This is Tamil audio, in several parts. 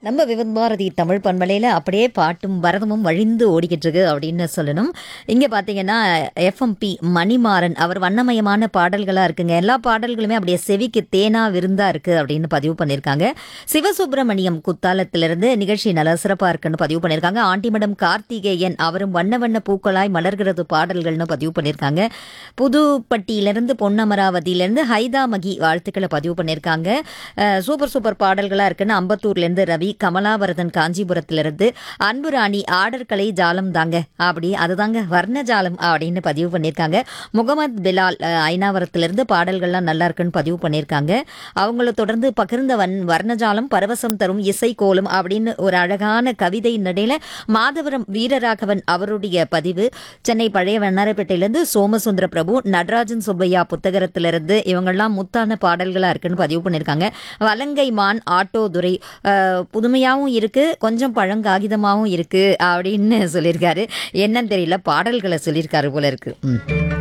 நம்ம விவத் பாரதி தமிழ் பண்பலையில் அப்படியே பாட்டும் பரதமும் வழிந்து ஓடிக்கிட்டு இருக்கு அப்படின்னு சொல்லணும் இங்கே பார்த்தீங்கன்னா எஃப்எம்பி மணிமாறன் அவர் வண்ணமயமான பாடல்களாக இருக்குங்க எல்லா பாடல்களுமே அப்படியே செவிக்கு தேனா விருந்தா இருக்கு அப்படின்னு பதிவு பண்ணியிருக்காங்க சிவசுப்பிரமணியம் குத்தாலத்திலிருந்து நிகழ்ச்சி நல்ல சிறப்பாக இருக்குன்னு பதிவு பண்ணியிருக்காங்க ஆண்டிமடம் கார்த்திகேயன் அவரும் வண்ண வண்ண பூக்களாய் மலர்கிறது பாடல்கள்னு பதிவு பண்ணியிருக்காங்க புதுப்பட்டியிலிருந்து பொன்னமராவதியிலிருந்து ஹைதாமகி வாழ்த்துக்களை பதிவு பண்ணியிருக்காங்க அஹ், சூப்பர் சூப்பர் பாடல்களாக இருக்குன்னு அம்பத்தூர்லேருந்து ரவி கமலாவரதன் காஞ்சிபுரத்திலிருந்து அன்பு ராணி ஆர்டர் கலை ஜாலம் தாங்க அப்படி அதுதாங்க வர்ண ஜாலம் அப்படின்னு பதிவு பண்ணியிருக்காங்க முகமது பிலால் அஹ், ஐனாவரத்திலிருந்து பாடல்கள்லாம் நல்லா இருக்குன்னு பதிவு பண்ணியிருக்காங்க அவங்கள தொடர்ந்து பகிர்ந்த வன் வர்ணஜாலம் பரவசம் தரும் இசை கோலம் அப்படின்னு ஒரு அழகான கவிதை நடையில மாதவரம் வீரராகவன் அவருடைய பதிவு சென்னை பழைய வண்ணாரப்பேட்டையிலிருந்து சோமசுந்தர பிரபு நடராஜன் சுப்பையா புத்தகத்திலிருந்து இவங்கெல்லாம் முத்தான பாடல்களா இருக்குன்னு பதிவு பண்ணியிருக்காங்க வலங்கை மான் ஆட்டோ துரை அஹ், புதுமையாவும் இருக்கு கொஞ்சம் பழங்காகிதமாவும் இருக்கு அப்படின்னு சொல்லியிருக்காரு என்னன்னு தெரியல பாடல்களை சொல்லியிருக்காரு போல இருக்கு ம்.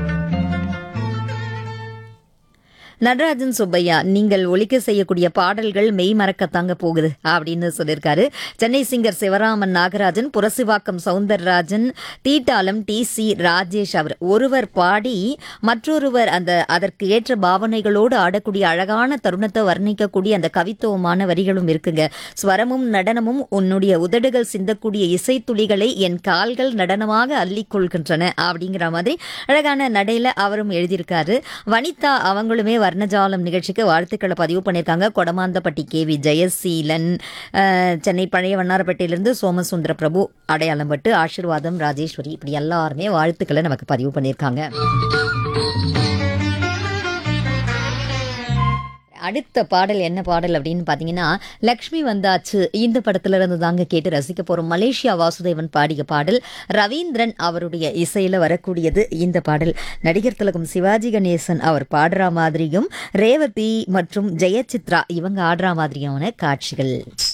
நடராஜன் சுப்பையா நீங்கள் ஒலிக்க செய்யக்கூடிய பாடல்கள் மெய் மறக்கத்தாங்க போகுது அப்படின்னு சொல்லியிருக்காரு சென்னை சிங்கர் சிவராமன் நாகராஜன் புரசிவாக்கம் சவுந்தரராஜன் தீட்டாலம் டி சி ராஜேஷ் அவர் ஒருவர் பாடி மற்றொருவர் அந்த அதற்கு ஏற்ற பாவனைகளோடு ஆடக்கூடிய அழகான தருணத்தை வர்ணிக்கக்கூடிய அந்த கவித்துவமான வரிகளும் இருக்குங்க ஸ்வரமும் நடனமும் உன்னுடைய உதடுகள் சிந்தக்கூடிய இசைத்துளிகளை என் கால்கள் நடனமாக அள்ளிக் கொள்கின்றன அப்படிங்கிற மாதிரி அழகான நடையில அவரும் எழுதியிருக்காரு வனிதா அவங்களுமே வர்ணஜாலம் நிகழ்ச்சிக்கு வாழ்த்துக்களை பதிவு பண்ணியிருக்காங்க கொடமாந்தப்பட்டி கே வி ஜெயசீலன் அஹ், சென்னை பழைய வண்ணாரப்பேட்டையிலிருந்து சோமசுந்தர பிரபு அடையாளம் பட்டு ஆசீர்வாதம் ராஜேஸ்வரி இப்படி எல்லாருமே வாழ்த்துக்களை நமக்கு பதிவு பண்ணியிருக்காங்க அடுத்த பாடல் என்ன பாடல் அப்படின்னு பார்த்தீங்கன்னா லக்ஷ்மி வந்தாச்சு இந்த படத்துல இருந்து தாங்க கேட்டு ரசிக்க போறோம் மலேசியா வாசுதேவன் பாடிய பாடல் ரவீந்திரன் அவருடைய இசையில வரக்கூடியது இந்த பாடல் நடிகர் திலகம் சிவாஜி கணேசன் அவர் பாடுற மாதிரியும் ரேவதி மற்றும் ஜெயசித்ரா இவங்க ஆடுற மாதிரியான காட்சிகள்